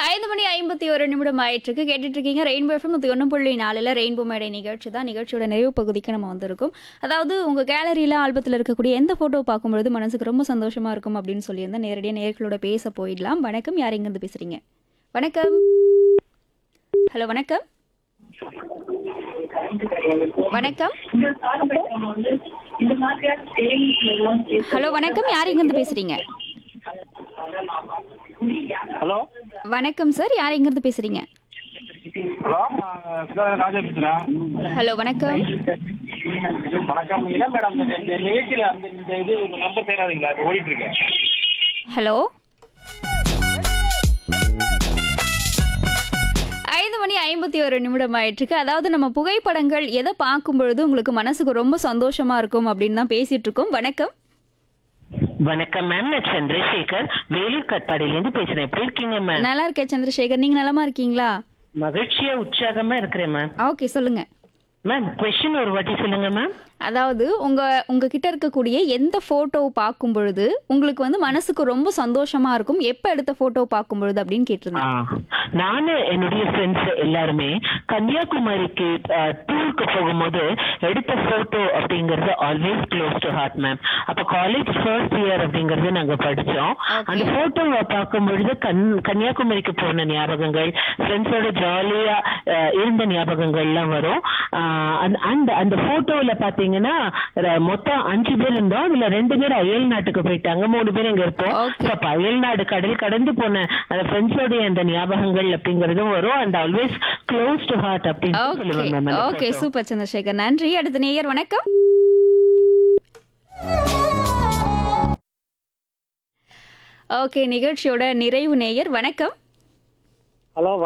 ஐந்து மணி ஐம்பத்தி ஒரு நிமிடம் ஆயிட்டிருக்கு கேட்டுட்டு இருக்கீங்க ரெயின்போ எஃப்எம் நூற்றி ஒன்று புள்ளி நாலில் ரெயின்போ மேடை நிகழ்ச்சி தான் நிகழ்ச்சியோட நிறைவு பகுதிக்கு நம்ம வந்திருக்கோம் அதாவது உங்கள் கேலரியில் ஆல்பத்தில் இருக்கக்கூடிய எந்த ஃபோட்டோ பார்க்கும்பொழுது மனசுக்கு ரொம்ப சந்தோஷமா இருக்கும் அப்படின்னு சொல்லியிருந்தா நேரடியாக நேர்களோட பேச போயிடலாம் வணக்கம் யார் எங்கேருந்து பேசுறீங்க வணக்கம் ஹலோ வணக்கம் வணக்கம் ஹலோ வணக்கம் யார் எங்கேருந்து பேசுறீங்க ஹலோ வணக்கம் சார் யார் எங்கேருந்து பேசுறீங்க ஹலோ நான் சிவராஜ் ராஜா பேசுகிறேன் ஹலோ வணக்கம் வணக்கம் இல்லை மேடம் இந்த இந்த நிகழ்ச்சியில் அந்த இந்த இது உங்கள் நம்பர் தேடாதீங்களா அது ஓடிட்டு இருக்கேன் ஹலோ ஐந்து மணி ஐம்பத்தி ஒரு நிமிடம் ஆயிட்டிருக்கு அதாவது நம்ம புகைப்படங்கள் எதை பார்க்கும் பொழுது உங்களுக்கு மனசுக்கு ரொம்ப சந்தோஷமா இருக்கும் அப்படின்னு தான் பேசிட்டு இருக்கோம் வணக்கம் வணக்கம் மேம் நான் சந்திரசேகர் வேலூர் கட்பாடியிலேருந்து பேசுறேன் எப்படி இருக்கீங்க மேம் நல்லா இருக்கேன் சந்திரசேகர் நீங்க நலமா இருக்கீங்களா மகிழ்ச்சியா உற்சாகமா இருக்கிறேன் மேம் ஓகே சொல்லுங்க மேம் கொஸ்டின் ஒரு வாட்டி சொல்லுங்க மேம் அதாவது உங்க உங்ககிட்ட இருக்கக்கூடிய எந்த போட்டோ பார்க்கும் பொழுது உங்களுக்கு வந்து மனசுக்கு ரொம்ப சந்தோஷமா இருக்கும் எப்ப எடுத்த போட்டோ பார்க்கும் பொழுது அப்படின்னு கேட்டிருந்தேன் நானு என்னுடைய ஃப்ரெண்ட்ஸ் எல்லாருமே கன்னியாகுமரிக்கு டூருக்கு போகும்போது எடுத்த போட்டோ அப்படிங்கறது always close to heart ma'am அப்ப காலேஜ் ஃபர்ஸ்ட் இயர் அப்படிங்கறது நாங்க படிச்சோம் Okay. அந்த போட்டோவை பார்க்கும் பொழுது கன் கன்னியாகுமரிக்கு போன ஞாபகங்கள் ஃப்ரெண்ட்ஸோட ஜாலியா இருந்த ஞாபகங்கள்லாம் வரும் அண்ட் அந்த போட்டோல பாத்தீங்கன்னா ர- மொத்தம் அஞ்சு பேர் இருந்தோம் அதுல ரெண்டு பேர் அயல் நாட்டுக்கு போயிட்டாங்க மூணு பேர் இங்க இருப்போம் Okay. So, அப்ப அயல் நாடு கடல் கடந்து போன அந்த ஃப்ரெண்ட்ஸோடைய அந்த ஞாபகங்கள் அப்படிங்கறதும் வரும் and always close to heart அப்படின்னு ஓகே சொல்லுவேன் மேம் அந்த ஓகே photo. சூப்பர் சந்திரசேகர் நன்றி அடுத்த நேயர் வணக்கம் ஓகே நிகழ்ச்சியோட நிறைவு நேயர் வணக்கம் ஹலோ